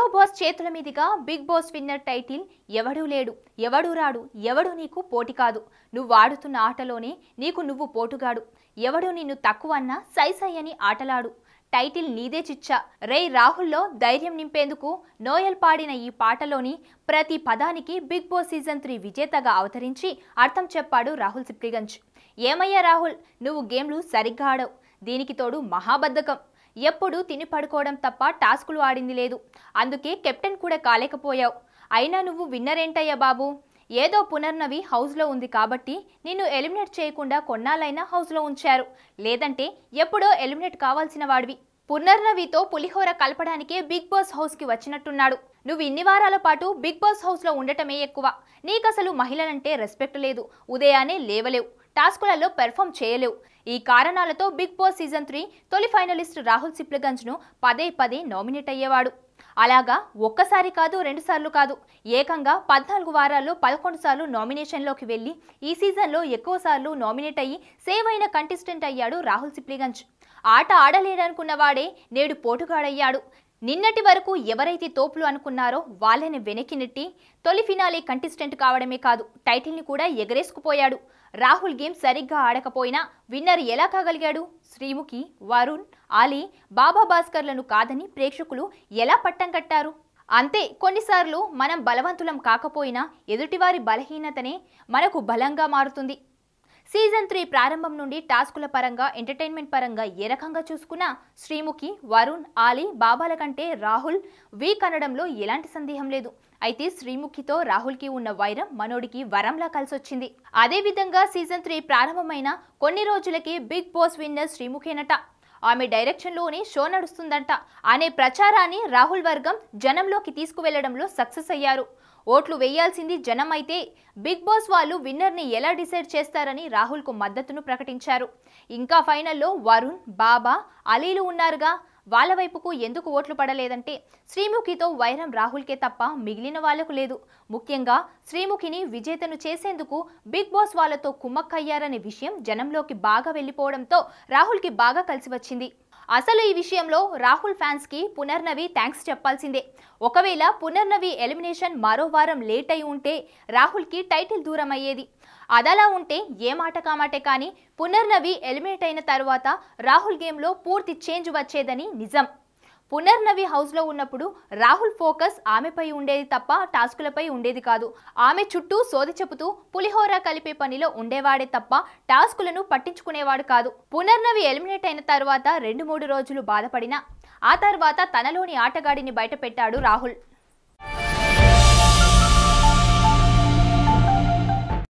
boss చేతుల మీదుగా big boss winner title ఎవడూ లేడు ఎవడూ రాడు ఎవడు నీకు పోటీ కాదు నువ్వు ఆడుతున్న ఆటలోనే నీకు నువ్వు పోటుగాడు ఎవడు నిన్ను తక్కువ అన్నా సై సై అని ఆటలాడు టైటిల్ నీదే చిచ్చా రే రాహుల్లో ధైర్యం నింపేందుకు నోయల్ పాడిన ఈ పాటలోని ప్రతి పదానికి బిగ్ బాస్ సీజన్ త్రీ విజేతగా అవతరించి అర్థం చెప్పాడు రాహుల్ సిప్లిగంజ్ ఏమయ్యా రాహుల్ నువ్వు గేమ్లు సరిగ్గా ఆడవు దీనికి తోడు మహాబద్ధకం ఎప్పుడు తిని పడుకోవడం తప్ప టాస్కులు ఆడింది లేదు అందుకే కెప్టెన్ కూడా కాలేకపోయావు అయినా నువ్వు విన్నర్ ఏంటయ్యా బాబు ఏదో పునర్నవి హౌస్లో ఉంది కాబట్టి నిన్ను ఎలిమినేట్ చేయకుండా కొన్నాళ్ళైనా హౌస్లో ఉంచారు లేదంటే ఎప్పుడో ఎలిమినేట్ కావాల్సిన వాడివి పునర్నవితో పులిహోర కలపడానికే బిగ్ బాస్ హౌస్కి వచ్చినట్టున్నాడు నువ్వు ఇన్ని వారాల పాటు బిగ్ బాస్ హౌస్లో ఉండటమే ఎక్కువ నీకసలు మహిళలంటే రెస్పెక్ట్ లేదు ఉదయాన్నే లేవలేవు టాస్కులలో పెర్ఫామ్ చేయలేవు ఈ కారణాలతో బిగ్ బాస్ సీజన్ త్రీ తొలి ఫైనలిస్ట్ రాహుల్ సిప్లగంజ్ను పదే పదే నామినేట్ అయ్యేవాడు అలాగా ఒక్కసారి కాదు రెండుసార్లు కాదు ఏకంగా పద్నాలుగు వారాల్లో పదకొండు సార్లు నామినేషన్లోకి వెళ్ళి ఈ సీజన్లో ఎక్కువ సార్లు నామినేట్ అయ్యి సేవ్ అయిన కంటెస్టెంట్ అయ్యాడు రాహుల్ సిప్లిగంజ్ ఆట ఆడలేడనుకున్న వాడే నేడు పోటుగాడయ్యాడు నిన్నటి వరకు ఎవరైతే తోపులు అనుకున్నారో వాళ్ళని వెనక్కి నెట్టి తొలి ఫినాలే కంటెస్టెంట్ కావడమే కాదు టైటిల్ని కూడా ఎగరేసుకుపోయాడు రాహుల్ గేమ్ సరిగ్గా ఆడకపోయినా విన్నర్ ఎలా కాగలిగాడు శ్రీముఖి వరుణ్ ఆలీ బాబా భాస్కర్లను కాదని ప్రేక్షకులు ఎలా పట్టం కట్టారు అంతే కొన్నిసార్లు మనం బలవంతులం కాకపోయినా ఎదుటివారి బలహీనతనే మనకు బలంగా మారుతుంది సీజన్ త్రీ ప్రారంభం నుండి టాస్కుల పరంగా ఎంటర్టైన్మెంట్ పరంగా ఏ రకంగా చూసుకున్నా శ్రీముఖి వరుణ్ ఆలీ బాబాల కంటే రాహుల్ వీక్ అనడంలో ఎలాంటి సందేహం లేదు అయితే శ్రీముఖితో రాహుల్కి ఉన్న వైరం మనోడికి వరంలా కలిసొచ్చింది అదేవిధంగా సీజన్ త్రీ ప్రారంభమైన కొన్ని రోజులకి బిగ్ బాస్ విన్నర్ శ్రీముఖేనట ఆమె డైరెక్షన్లోనే షో నడుస్తుందంట అనే ప్రచారాన్ని రాహుల్ వర్గం జనంలోకి తీసుకువెళ్లడంలో సక్సెస్ అయ్యారు ఓట్లు వేయాల్సింది జనం అయితే బిగ్ బాస్ వాళ్ళు విన్నర్ని ఎలా డిసైడ్ చేస్తారని రాహుల్కు మద్దతును ప్రకటించారు ఇంకా ఫైనల్లో వరుణ్ బాబా అలీలు ఉన్నారుగా వాళ్ళ వైపుకు ఎందుకు ఓట్లు పడలేదంటే శ్రీముఖితో వైరం రాహుల్కే తప్ప మిగిలిన వాళ్లకు లేదు ముఖ్యంగా శ్రీముఖిని విజేతను చేసేందుకు బిగ్ బాస్ వాళ్ళతో కుమ్మక్కయ్యారనే విషయం జనంలోకి బాగా వెళ్ళిపోవడంతో రాహుల్కి బాగా కలిసి వచ్చింది అసలు ఈ విషయంలో రాహుల్ ఫ్యాన్స్ కి పునర్నవి థ్యాంక్స్ చెప్పాల్సిందే ఒకవేళ పునర్నవి ఎలిమినేషన్ మరో వారం లేట్ అయి ఉంటే రాహుల్కి టైటిల్ దూరం అయ్యేది అదలా ఉంటే ఏ మాట కామాటే కానీ పునర్నవి ఎలిమినేట్ అయిన తర్వాత రాహుల్ గేమ్లో పూర్తి చేంజ్ వచ్చేదని నిజం పునర్నవి హౌస్లో ఉన్నప్పుడు రాహుల్ ఫోకస్ ఆమెపై ఉండేది తప్ప టాస్కులపై ఉండేది కాదు ఆమె చుట్టూ సోది చెబుతూ పులిహోర కలిపే పనిలో ఉండేవాడే తప్ప టాస్కులను పట్టించుకునేవాడు కాదు పునర్నవి ఎలిమినేట్ అయిన తర్వాత రెండు మూడు రోజులు బాధపడినా ఆ తర్వాత తనలోని ఆటగాడిని బయటపెట్టాడు రాహుల్